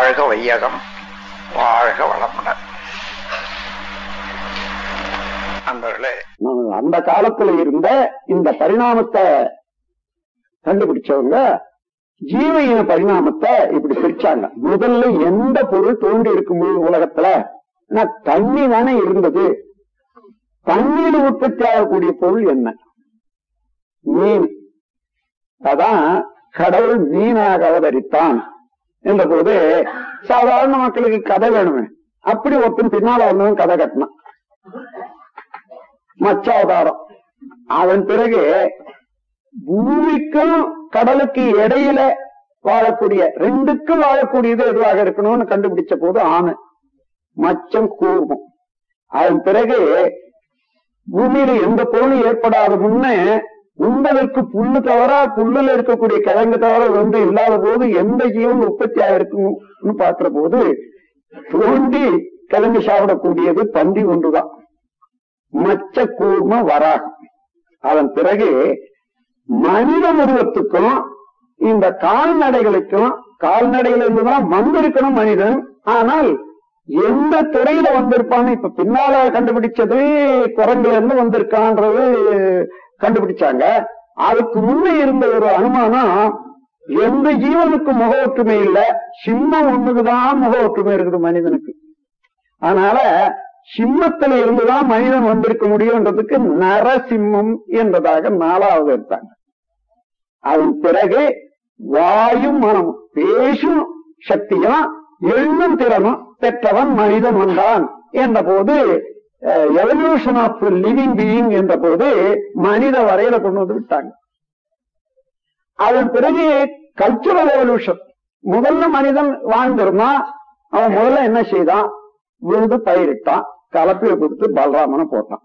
வாழ்க வையகம் வாழ்க வளமுடன் நண்பர்களே நம்ம அந்த காலத்துல இருந்த இந்த பரிணாமத்தை கண்டுபிடிச்சவங்க ஜீவ இன பரிணாமத்தை இப்படி பிரிச்சாங்க முதல்ல எந்த பொருள் தோன்றி இருக்கும் உலகத்துல ஆனா தண்ணி தானே இருந்தது தண்ணீர் உற்பத்தி ஆகக்கூடிய பொருள் என்ன மீன் அதான் கடவுள் மீனாக அவதரித்தான் என்ற போது சாதாரண மக்களுக்கு கதை வேணுமே அப்படி ஒருத்தன் பின்னால வந்தவன் கதை கட்டினான் மச்சாவதாரம் அதன் பிறகு பூமிக்கும் கடலுக்கு இடையில வாழக்கூடிய ரெண்டுக்கும் வாழக்கூடியது எதுவாக இருக்கணும்னு கண்டுபிடிச்ச போது ஆணு மச்சம் கூர்மம் அதன் பிறகு பூமியில எந்த பொருளும் ஏற்படாத முன்னே உண்பதற்கு புல்லு தவிர புல்லுல இருக்கக்கூடிய கிழங்கு தவிர வந்து இல்லாத போது எந்த ஜீவன் உற்பத்தி ஆயிருக்கும்னு பார்க்கிற போது தோண்டி கிழங்கு சாப்பிடக்கூடியது பன்றி ஒன்றுதான் மச்ச கூர்ம வராகம் அதன் பிறகு மனித உருவத்துக்கும் இந்த கால்நடைகளுக்கும் கால்நடையில இருந்துதான் வந்திருக்கணும் மனிதன் ஆனால் எந்த துறையில வந்திருப்பான்னு இப்ப பின்னால கண்டுபிடிச்சது குரங்குல இருந்து வந்திருக்கான்றது கண்டுபிடிச்சாங்க அதுக்கு முன்னே இருந்த ஒரு அனுமானம் எந்த ஜீவனுக்கும் முக ஒற்றுமை இல்ல சிம்மம் ஒண்ணுக்குதான் முக ஒற்றுமை இருக்குது மனிதனுக்கு அதனால சிம்மத்துல இருந்துதான் மனிதன் வந்திருக்க முடியும்ன்றதுக்கு நரசிம்மம் என்பதாக நாலாவது எடுத்தாங்க அதன் பிறகு வாயும் மனம் பேசும் சக்தியும் எழுந்தும் திறனும் பெற்றவன் மனிதன் வந்தான் என்ற போது எவல்யூஷன் ஆஃப் லிவிங் பீயிங் என்ற போது மனித வரையில கொண்டு வந்து விட்டாங்க அதன் பிறகு கல்ச்சுரல் எவல்யூஷன் முதல்ல மனிதன் வாழ்ந்திருந்தான் அவன் முதல்ல என்ன செய்தான் விழுந்து பயிரிட்டான் கலப்பையை கொடுத்து பலராமனை போட்டான்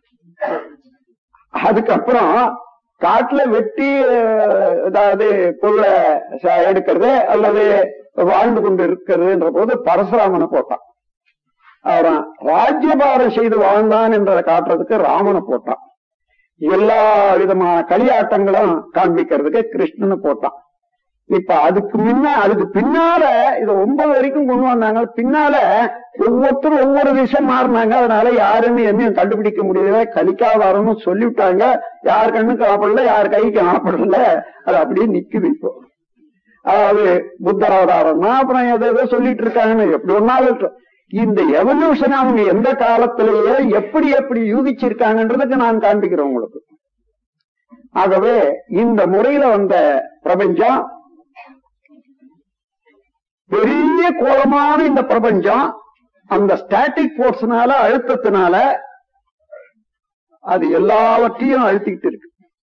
அதுக்கப்புறம் காட்டுல வெட்டி அஹ், அதாவது புல்ல ச- எடுக்கிறது அல்லது வாழ்ந்து கொண்டு இருக்கிறதுன்ற போது பரசுராமனை போட்டான் அவன் ராஜ்யபாரம் செய்து வாழ்ந்தான் என்றதை காட்டுறதுக்கு ராமனை போட்டான் எல்லா விதமான களியாட்டங்களும் காண்பிக்கிறதுக்கு கிருஷ்ணனை போட்டான் இப்ப அதுக்கு முன்ன அதுக்கு பின்னால இது ஒன்பது வரைக்கும் கொண்டு வந்தாங்க பின்னால ஒவ்வொருத்தரும் ஒவ்வொரு விஷயம் மாறினாங்க அதனால யாருன்னு என்னையும் கண்டுபிடிக்க முடியல கலிக்காதாரம்னு சொல்லிவிட்டாங்க யார் கண்ணுக்கு ஆப்படல யார் கைக்கு ஆப்படல அது அப்படியே நிக்குது இப்போ அதாவது புத்தர் அவதாரம்னா அப்புறம் எதை எதோ சொல்லிட்டு இருக்காங்கன்னு எப்படி ஒன்னாலும் இருக்கட்டும். இந்த எவல்யூஷன் அவங்க எந்த காலத்திலேயே எப்படி எப்படி யூகிச்சிருக்காங்கன்றதுக்கு நான் காண்பிக்கிறேன் உங்களுக்கு ஆகவே இந்த முறையில வந்த பிரபஞ்சம் பெரிய கோலமான இந்த பிரபஞ்சம் அந்த ஸ்டாட்டிக் போர்ஸ்னால அழுத்தத்தினால அது எல்லாவற்றையும் அழுத்திக்கிட்டு இருக்கு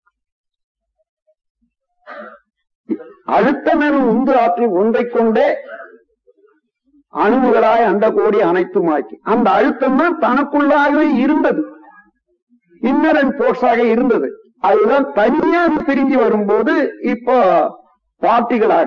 அழுத்தம் எனும் உந்து ஆற்றி ஒன்றை கொண்டே அணுகுகளாய் அந்த கோடி அனைத்துமாக்கி அந்த அழுத்தம் தான் தனக்குள்ளாகவே இருந்தது இன்னரன் போர்ஸாக இருந்தது அதுதான் தனியாக பிரிஞ்சு வரும்போது இப்போ பார்ட்டிகளாக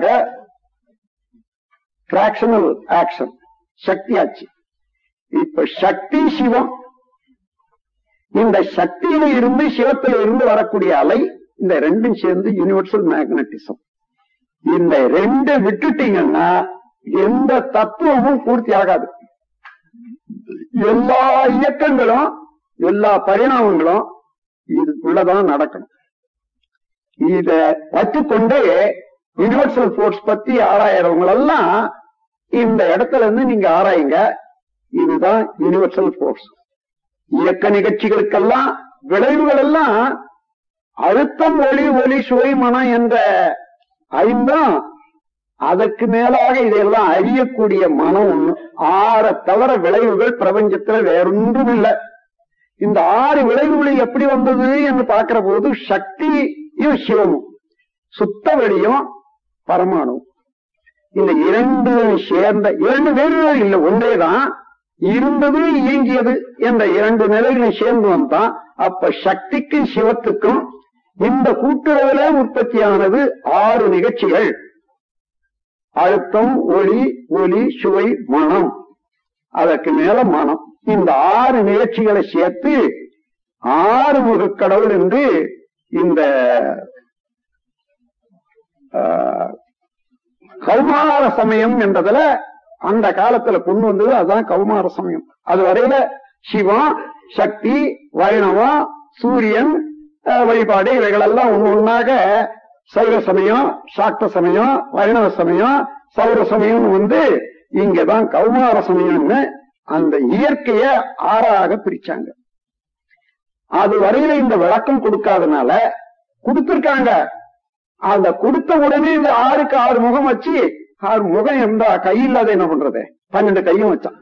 பிராக்ஷனல் ஆக்ஷன் சக்தி ஆச்சு இப்ப சக்தி சிவம் இந்த சக்தியில இருந்து சிவத்தில இருந்து வரக்கூடிய அலை இந்த ரெண்டும் சேர்ந்து யூனிவர்சல் மேக்னட்டிசம் இந்த ரெண்டு விட்டுட்டீங்கன்னா எந்த தத்துவமும் பூர்த்தி ஆகாது எல்லா இயக்கங்களும் எல்லா பரிணாமங்களும் இதுக்குள்ளதான் நடக்கணும் இத வச்சுக்கொண்டே யூனிவர்சல் போர்ஸ் பத்தி ஆராயறவங்க எல்லாம் இந்த இடத்துல இருந்து நீங்க ஆராயுங்க இதுதான் யூனிவர்சல் போர்ஸ் இயக்க நிகழ்ச்சிகளுக்கெல்லாம் விளைவுகள் எல்லாம் அழுத்தம் ஒளி ஒளி சுவை மனம் என்ற ஐந்தும் அதற்கு மேலாக இதையெல்லாம் அறியக்கூடிய மனம் ஒண்ணு ஆற தவிர விளைவுகள் பிரபஞ்சத்துல வேறொன்றும் இல்லை இந்த ஆறு விளைவுகள் எப்படி வந்தது என்று பார்க்கிற போது சக்தியும் சிவமும் சுத்த வெளியும் பரமாணு இந்த இரண்டு சேர்ந்த இரண்டு வேறு வேறு இல்லை ஒன்றேதான் இருந்தது இயங்கியது என்ற இரண்டு நிலைகளும் சேர்ந்து வந்தான் அப்ப சக்திக்கும் சிவத்துக்கும் இந்த கூட்டுறவுல உற்பத்தியானது ஆறு நிகழ்ச்சிகள் அழுத்தம் ஒளி ஒலி சுவை மனம் அதற்கு மேல மனம் இந்த ஆறு நிகழ்ச்சிகளை சேர்த்து ஆறு முகக் கடவுள் என்று இந்த ஆஹ், கௌமார சமயம் என்றதுல அந்த காலத்துல கொண்டு வந்தது அதுதான் கௌமார சமயம் அது வரையில சிவம் சக்தி வைணவம் சூரியன் அஹ், வழிபாடு இவைகளெல்லாம் ஒண்ணு ஒண்ணாக சைவ சமயம் சாக்த சமயம் வைணவ சமயம் சௌர சமயம் வந்து இங்கதான் கௌமார சமயம்னு அந்த இயற்கைய ஆறாக பிரிச்சாங்க அது வரையில இந்த விளக்கம் கொடுக்காதனால கொடுத்திருக்காங்க அந்த கொடுத்த உடனே இந்த ஆறுக்கு ஆறு முகம் வச்சு ஆறு முகம் இருந்தா கை இல்லாத என்ன பண்றது பன்னெண்டு கையும் வச்சான்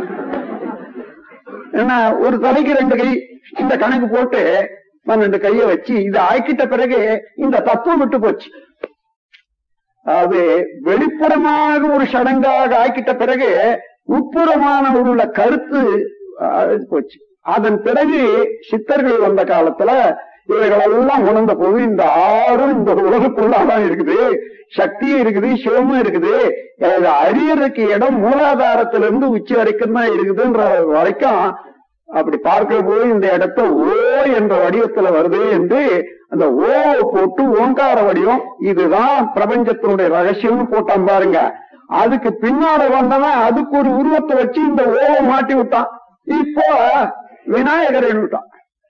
என்ன ஒரு தலைக்கு ரெண்டு கை இந்த கணக்கு போட்டு பன்னெண்டு கைய வச்சு இது ஆக்கிட்ட பிறகு இந்த தத்துவம் விட்டு போச்சு அது வெளிப்புறமாக ஒரு சடங்காக ஆக்கிட்ட பிறகு உட்புறமான உள்ள கருத்து அழிஞ்சு போச்சு அதன் பிறகு சித்தர்கள் வந்த காலத்துல இவைகளெல்லாம் உணர்ந்த போது இந்த ஆறும் இந்த உலகக்குள்ளாதான் இருக்குது சக்தியும் இருக்குது சிவமும் இருக்குது இதை அறியறதுக்கு இடம் மூலாதாரத்திலிருந்து உச்சி வரைக்கும் தான் இருக்குதுன்ற வரைக்கும் அப்படி பார்க்கிற போது இந்த இடத்த ஓ என்ற வடிவத்துல வருது என்று அந்த ஓ போட்டு ஓங்கார வடிவம் இதுதான் பிரபஞ்சத்தினுடைய ரகசியம்னு போட்டான் பாருங்க அதுக்கு பின்னால வந்தவன் அதுக்கு ஒரு உருவத்தை வச்சு இந்த ஓ மாட்டி விட்டான் இப்போ விநாயகரை விட்டான்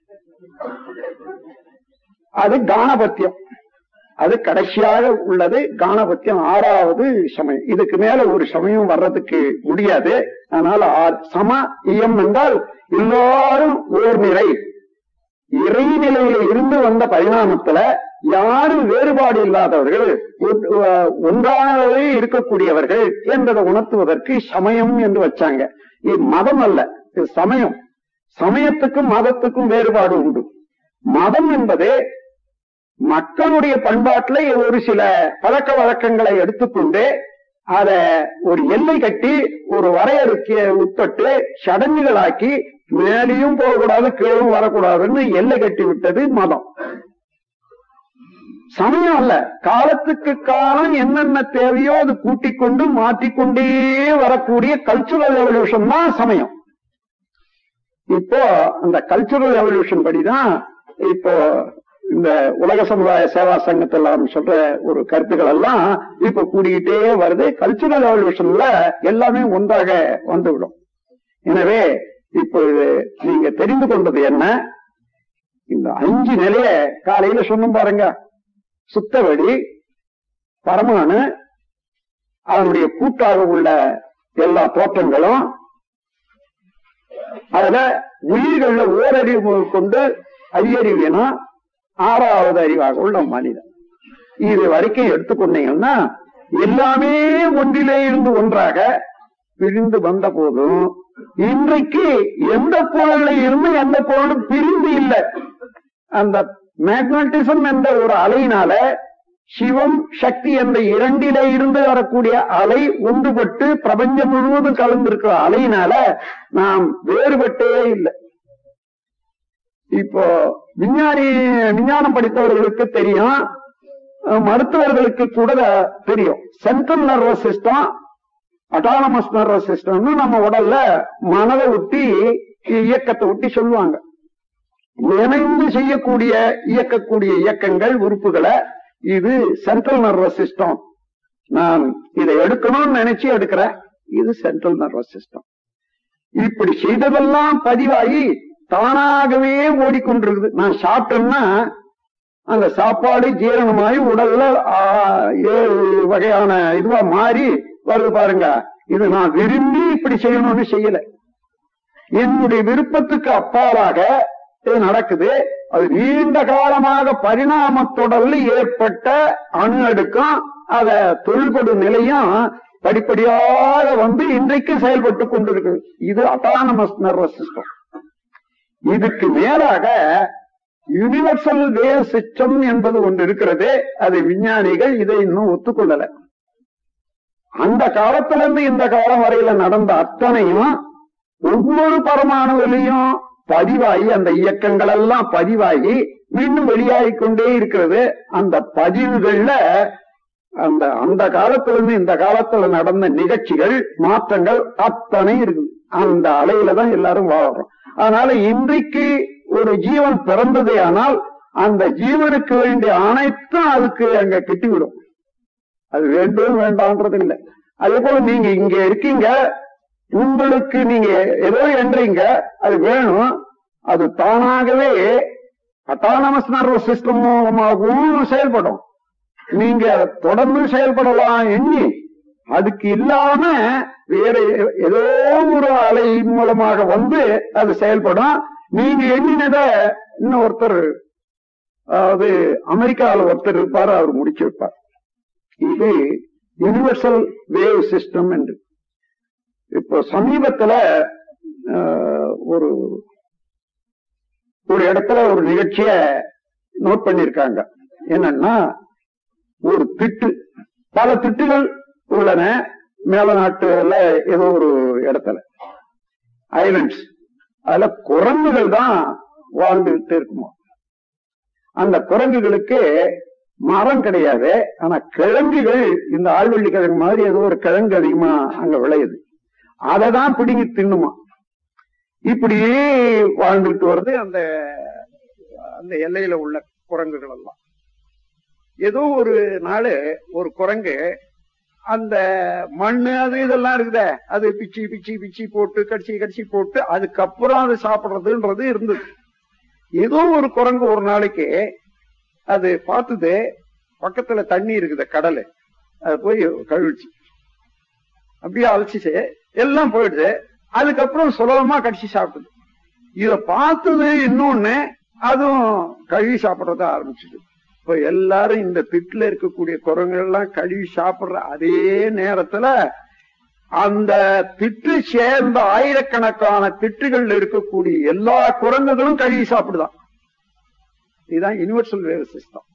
அது கானபத்தியம் அது கடைசியாக உள்ளது கானபத்தியம் ஆறாவது சமயம் இதுக்கு மேல ஒரு சமயம் வர்றதுக்கு முடியாது அதனால ஆறு சம இயம் என்றால் எல்லாரும் ஓர் நிலை இறைநிலையில இருந்து வந்த பரிணாமத்துல யாரும் வேறுபாடு இல்லாதவர்கள் ஒ- அஹ் ஒன்றாகவே இருக்கக்கூடியவர்கள் என்பதை உணர்த்துவதற்கு சமயம் என்று வச்சாங்க இது மதம் அல்ல இது சமயம் சமயத்துக்கும் மதத்துக்கும் வேறுபாடு உண்டு மதம் என்பது மக்களுடைய பண்பாட்டுல ஒரு சில பழக்க வழக்கங்களை எடுத்துக்கொண்டு அத ஒரு எல்லை கட்டி ஒரு வரையறுக்க உட்பட்டு சடங்குகளாக்கி மேலேயும் போகக்கூடாது கீழும் வரக்கூடாதுன்னு எல்லை கட்டி விட்டது மதம் சமயம் அல்ல காலத்துக்கு காலம் என்னென்ன தேவையோ அது கூட்டிக் கொண்டு மாற்றிக்கொண்டே வரக்கூடிய கல்ச்சுரல் எவல்யூஷன் தான் சமயம் இப்போ அந்த கல்ச்சுரல் எவல்யூஷன் படிதான் இப்போ இந்த உலக சமுதாய சேவா சங்கத்துல நம்ம சொல்ற ஒரு கருத்துக்கள் எல்லாம் இப்ப கூடிக்கிட்டே வருது கல்ச்சுரல் எவல்யூஷன்ல எல்லாமே ஒன்றாக வந்துவிடும் எனவே இப்போ இது நீங்க தெரிந்து கொண்டது என்ன இந்த அஞ்சு நிலைய காலையில சொன்னோம் பாருங்க சுத்தவெளி பரமானு அதனுடைய கூட்டாக உள்ள எல்லா தோற்றங்களும் அதுல உயிர்கள்ல ஓரறிவு கொண்டு ஐயறிவு இனம் ஆறாவது அறிவாக உள்ள மனிதன் இது வரைக்கும் எடுத்துக்கொண்டீங்கன்னா எல்லாமே ஒன்றிலே இருந்து ஒன்றாக பிரிந்து வந்த போதும் இன்றைக்கு எந்த பொருள்ல இருந்து எந்த பொருளும் பிரிந்து இல்லை அந்த மேக்னட்டிசம் என்ற ஒரு அலையினால சிவம் சக்தி என்ற இரண்டிலே இருந்து வரக்கூடிய அலை ஒன்றுபட்டு பிரபஞ்சம் முழுவதும் கலந்திருக்கிற அலையினால நாம் வேறுபட்டே இல்லை இப்போ விஞ்ஞானி விஞ்ஞானம் படித்தவர்களுக்கு தெரியும் அஹ் மருத்துவர்களுக்கு கூட தெரியும் central nervous system autonomous nervous சிஸ்டம்னு நம்ம உடல்ல மனதை ஒட்டி இயக்கத்தை ஒட்டி சொல்லுவாங்க இணைந்து செய்யக்கூடிய இயக்கக்கூடிய இயக்கங்கள் உறுப்புகளை இது சென்ட்ரல் நர்வஸ் சிஸ்டம் நான் இதை எடுக்கணும்னு நினைச்சு எடுக்கிறேன் இது சென்ட்ரல் நர்வஸ் சிஸ்டம் இப்படி செய்ததெல்லாம் பதிவாகி தானாகவே ஓடிக்கொண்டிருக்குது நான் சாப்பிட்டேன்னா அந்த சாப்பாடு ஜீரணமாகி உடல்ல ஆ, ஏழு வகையான இதுவா மாறி வருது பாருங்க இது நான் விரும்பி இப்படி செய்யணும்னு செய்யல என்னுடைய விருப்பத்துக்கு அப்பாலாக இது நடக்குது அது நீண்ட காலமாக பரிணாம தொடர்ல ஏற்பட்ட அணு அடுக்கும் அத தொழில்படு நிலையும் படிப்படியாக வந்து இன்றைக்கு செயல்பட்டு கொண்டிருக்குது இது அட்டானமஸ் நர்வஸ் சிஸ்டம் இதுக்கு மேலாக யூனிவர்சல் வேவ் சிஸ்டம் என்பது ஒன்று இருக்கிறது அது விஞ்ஞானிகள் இதை இன்னும் ஒத்துக்கொள்ளல அந்த காலத்துல இருந்து இந்த காலம் வரையில நடந்த அத்தனையும் ஒவ்வொரு பரமாணுவிலையும் பதிவாகி அந்த இயக்கங்கள் எல்லாம் பதிவாகி மீண்டும் வெளியாகி கொண்டே இருக்கிறது அந்த பதிவுகள்ல அந்த அந்த காலத்துல இருந்து இந்த காலத்துல நடந்த நிகழ்ச்சிகள் மாற்றங்கள் அத்தனை இருக்குது அந்த அலையில தான் எல்லாரும் வாழறோம் அதனால இன்றைக்கு ஒரு ஜீவன் பிறந்ததே ஆனால் அந்த ஜீவனுக்கு வேண்டிய அனைத்தும் அதுக்கு அங்க கிட்டிவிடும் அது வேண்டும் வேண்டான்றது இல்லை அதே போல நீங்க இங்க இருக்கீங்க உங்களுக்கு நீங்க ஏதோ என்றீங்க அது வேணும் அது தானாகவே அட்டானமஸ் நர்வஸ் சிஸ்டம் மூலமாகவும் செயல்படும் நீங்க தொடர்ந்து செயல்படலாம் எண்ணி அதுக்கு இல்லாம வேற ஏதோ ஒரு அலை மூலமாக வந்து அது செயல்படும் நீங்க எண்ணினத இன்னும் ஒருத்தர் அதாவது அமெரிக்காவில் ஒருத்தர் இருப்பார் அவர் முடிச்சு வைப்பார் இது யூனிவர்சல் வேவ் சிஸ்டம் என்று இப்போ சமீபத்துல அஹ், ஒரு ஒரு இடத்துல ஒரு நிகழ்ச்சிய நோட் பண்ணிருக்காங்க என்னன்னா ஒரு திட்டு பல திட்டுகள் உள்ளன மேல நாட்டுல ஏதோ ஒரு இடத்துல ஐலண்ட்ஸ் அதுல குரங்குகள் தான் வாழ்ந்துகிட்டு இருக்குமா அந்த குரங்குகளுக்கு மரம் கிடையாது ஆனா கிழங்குகள் இந்த ஆழ்வள்ளி கிழங்கு மாதிரி ஏதோ ஒரு கிழங்கு அதிகமா அங்க விளையுது அதை தான் பிடுங்கி தின்னுமா இப்படியே வாழ்ந்துட்டு வருது அந்த அந்த எல்லையில உள்ள குரங்குகள் எல்லாம் ஏதோ ஒரு நாள் ஒரு குரங்கு அந்த மண்ணு அது இதெல்லாம் இருக்குதே அது பிச்சி பிச்சி பிச்சி போட்டு கடிச்சி கடிச்சி போட்டு அதுக்கப்புறம் அது சாப்பிடுறதுன்றது இருந்தது ஏதோ ஒரு குரங்கு ஒரு நாளைக்கு அது பார்த்தது பக்கத்துல தண்ணி இருக்குது கடல் அது போய் கழுவிச்சு அப்படியே அழைச்சிச்சு எல்லாம் போயிடுது அதுக்கப்புறம் சுலபமா கடிச்சு சாப்பிடுது இத பார்த்தது இன்னொன்னு அதுவும் கழுவி சாப்பிடறத ஆரம்பிச்சுது இப்ப எல்லாரும் இந்த திட்டுல இருக்கக்கூடிய குரங்குகள் எல்லாம் கழுவி சாப்பிடுற அதே நேரத்துல அந்த திட்டு சேர்ந்த ஆயிரக்கணக்கான திட்டுகள் இருக்கக்கூடிய எல்லா குரங்குகளும் கழுவி சாப்பிடுதான் இதுதான் யூனிவர்சல் வேவ் சிஸ்டம்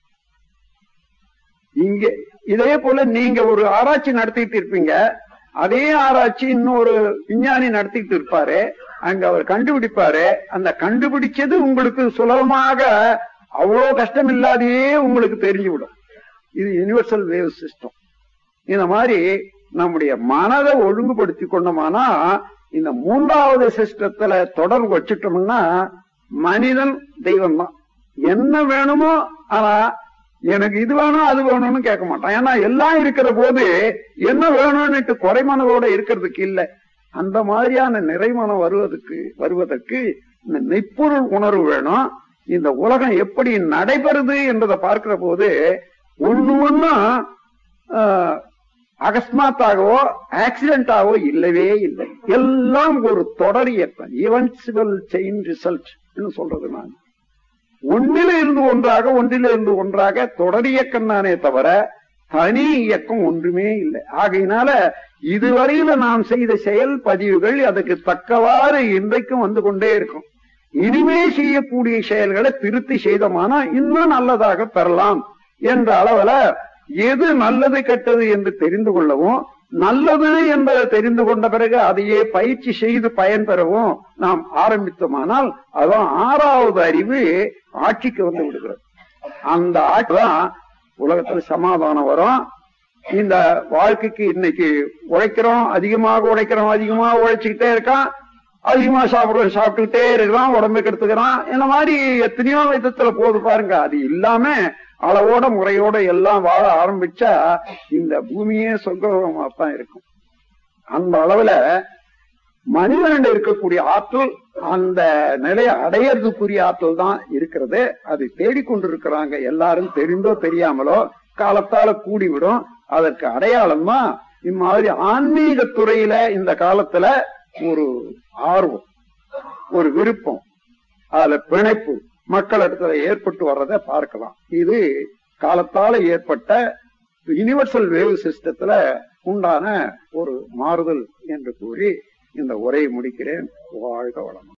இங்க இதே போல நீங்க ஒரு ஆராய்ச்சி நடத்திட்டு இருப்பீங்க அதே ஆராய்ச்சி இன்னொரு விஞ்ஞானி நடத்திட்டு இருப்பாரு அங்க அவர் கண்டுபிடிப்பாரு அந்த கண்டுபிடிச்சது உங்களுக்கு சுலபமாக அவ்வளவு கஷ்டம் இல்லாதையே உங்களுக்கு தெரிஞ்சுவிடும் இது யுனிவர்சல் வேவ் சிஸ்டம் இந்த மாதிரி நம்முடைய மனதை ஒழுங்குபடுத்தி கொண்டோமானா இந்த மூன்றாவது சிஸ்டத்துல தொடர்பு வச்சுட்டோம்னா மனிதன் தெய்வம் தான் என்ன வேணுமோ ஆனா எனக்கு இது வேணும் அது வேணும்னு கேட்க மாட்டான் ஏன்னா எல்லாம் இருக்கிற போது என்ன வேணும்னுட்டு குறைமனதோட இருக்கிறதுக்கு இல்லை அந்த மாதிரியான நிறைமனம் வருவதற்கு வருவதற்கு இந்த மெய்ப்பொருள் உணர்வு வேணும் இந்த உலகம் எப்படி நடைபெறுது என்பதை பார்க்கிற போது ஒண்ணு ஒண்ணும் ஆஹ், அகஸ்மாத்தாகவோ ஆக்சிடென்டாகவோ இல்லவே இல்லை எல்லாம் ஒரு தொடர் இயக்கம் ஈவென்ட்ஸுவல் செயின் ரிசல்ட் சொல்றது நான் ஒன்றில இருந்து ஒன்றாக ஒன்றில இருந்து ஒன்றாக தொடர் இயக்கம் தானே தவிர தனி இயக்கம் ஒன்றுமே இல்லை ஆகையினால இதுவரையில நாம் செய்த செயல் பதிவுகள் அதுக்கு தக்கவாறு இன்றைக்கும் வந்து கொண்டே இருக்கும் இனிமே செய்யக்கூடிய செயல்களை திருத்தி செய்தோமானா இன்னும் நல்லதாக பெறலாம் என்ற அளவுல எது நல்லது கெட்டது என்று தெரிந்து கொள்ளவும் நல்லது என்பதை தெரிந்து கொண்ட பிறகு அதையே பயிற்சி செய்து பயன்பெறவும் நாம் ஆரம்பித்தோமானால் அதான் ஆறாவது அறிவு ஆட்சிக்கு வந்து விடுகிறது அந்த ஆட்சி தான் உலகத்துல சமாதானம் வரும் இந்த வாழ்க்கைக்கு இன்னைக்கு உழைக்கிறோம் அதிகமாக உழைக்கிறோம் அதிகமா உழைச்சுக்கிட்டே இருக்கான் அதிகமா சாப்பிடுறோம் சாப்பிட்டுக்கிட்டே இருக்கிறான் உடம்பு கெடுத்துக்கிறான் இந்த மாதிரி எத்தனையோ விதத்துல போது பாருங்க அது இல்லாம அளவோட முறையோட எல்லாம் வாழ ஆரம்பிச்சா இந்த பூமியே சொர்க்கமா தான் இருக்கும் அந்த அளவுல மனிதனிடம் இருக்கக்கூடிய ஆற்றல் அந்த நிலையை அடையறதுக்குரிய ஆற்றல் தான் இருக்கிறது அதை தேடிக்கொண்டிருக்கிறாங்க எல்லாரும் தெரிந்தோ தெரியாமலோ காலத்தால கூடிவிடும் அதற்கு அடையாளமா இம்மாதிரி ஆன்மீக துறையில இந்த காலத்துல ஒரு ஆர்வம் ஒரு விருப்பம் அதுல பிணைப்பு மக்களிடத்துல ஏற்பட்டு வர்றதை பார்க்கலாம் இது காலத்தால ஏற்பட்ட யுனிவர்சல் வேவ் சிஸ்டத்துல உண்டான ஒரு மாறுதல் என்று கூறி இந்த உரையை முடிக்கிறேன் வாழ்க வளம்